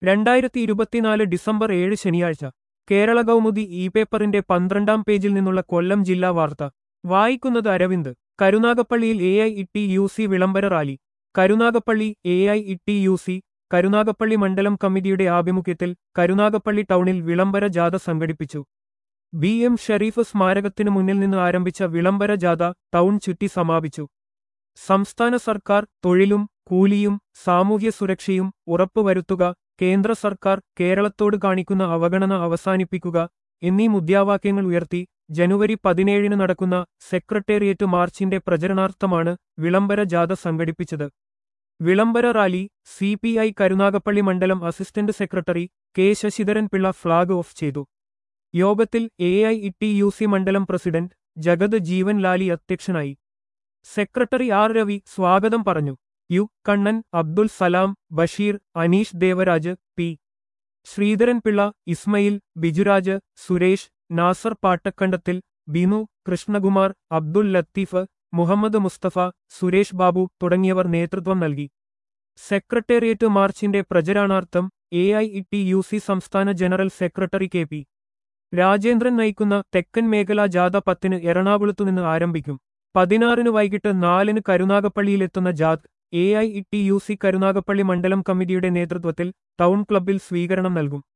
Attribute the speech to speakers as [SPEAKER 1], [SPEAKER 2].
[SPEAKER 1] രണ്ടായിരത്തി ഇരുപത്തിനാല് ഡിസംബർ ഏഴ് ശനിയാഴ്ച കേരള കൗമുദി ഇ പേപ്പറിന്റെ പന്ത്രണ്ടാം പേജിൽ നിന്നുള്ള കൊല്ലം ജില്ലാ വാർത്ത വായിക്കുന്നത് അരവിന്ദ് കരുനാഗപ്പള്ളിയിൽ A I E T U C വിളംബര rally Karunagappally A I E T U C Karunagappally മണ്ഡലം കമ്മിറ്റിയുടെ ആഭിമുഖ്യത്തിൽ കരുനാഗപ്പള്ളി ടൗണിൽ വിളംബര ജാഥ സംഘടിപ്പിച്ചു ബി എം ഷരീഫ് സ്മാരകത്തിനു മുന്നിൽ നിന്ന് ആരംഭിച്ച വിളംബര ജാഥ ടൗൺ ചുറ്റി സമാപിച്ചു സംസ്ഥാന സർക്കാർ തൊഴിലും കൂലിയും സാമൂഹ്യ സുരക്ഷയും ഉറപ്പുവരുത്തുക കേന്ദ്ര സർക്കാർ കേരളത്തോട് കാണിക്കുന്ന അവഗണന അവസാനിപ്പിക്കുക എന്നീ മുദ്രാവാക്യങ്ങൾ ഉയർത്തി ജനുവരി പതിനേഴിന് നടക്കുന്ന സെക്രട്ടേറിയറ്റ് മാർച്ചിന്റെ പ്രചരണാർത്ഥമാണ് വിളംബര ജാഥ സംഘടിപ്പിച്ചത് വിളംബര rally C P I Karunagappally മണ്ഡലം assistant secretary K Sasidharan Pillai flag off ചെയ്തു യോഗത്തിൽ A I E T U C മണ്ഡലം പ്രസിഡന്റ് ജഗത് ജീവൻ ലാലി അധ്യക്ഷനായി സെക്രട്ടറി ആർ രവി സ്വാഗതം പറഞ്ഞു യു കണ്ണൻ അബ്ദുൽ സലാം ബഷീർ അനീഷ് ദേവരാജ് പി ശ്രീധരൻ പിള്ള ഇസ്മയിൽ ബിജുരാജ് സുരേഷ് നാസർ പാട്ടക്കണ്ടത്തിൽ ബിനു കൃഷ്ണകുമാർ അബ്ദുൽ ലത്തീഫ് മുഹമ്മദ് മുസ്തഫ സുരേഷ് ബാബു തുടങ്ങിയവർ നേതൃത്വം നൽകി സെക്രട്ടേറിയറ്റ് മാർച്ചിന്റെ പ്രചരണാർത്ഥം A I E T U C സംസ്ഥാന general secretary K P Rajendran നയിക്കുന്ന തെക്കൻ മേഖലാ ജാഥ പത്തിന് എറണാകുളത്തുനിന്ന് ആരംഭിക്കും പതിനാറിന് വൈകിട്ട് നാലിന് കരുനാഗപ്പള്ളിയിലെത്തുന്ന ജാഥ് A I E T U C Karunagappally മണ്ഡലം കമ്മിറ്റിയുടെ നേതൃത്വത്തിൽ ടൗൺ ക്ലബ്ബിൽ സ്വീകരണം നൽകും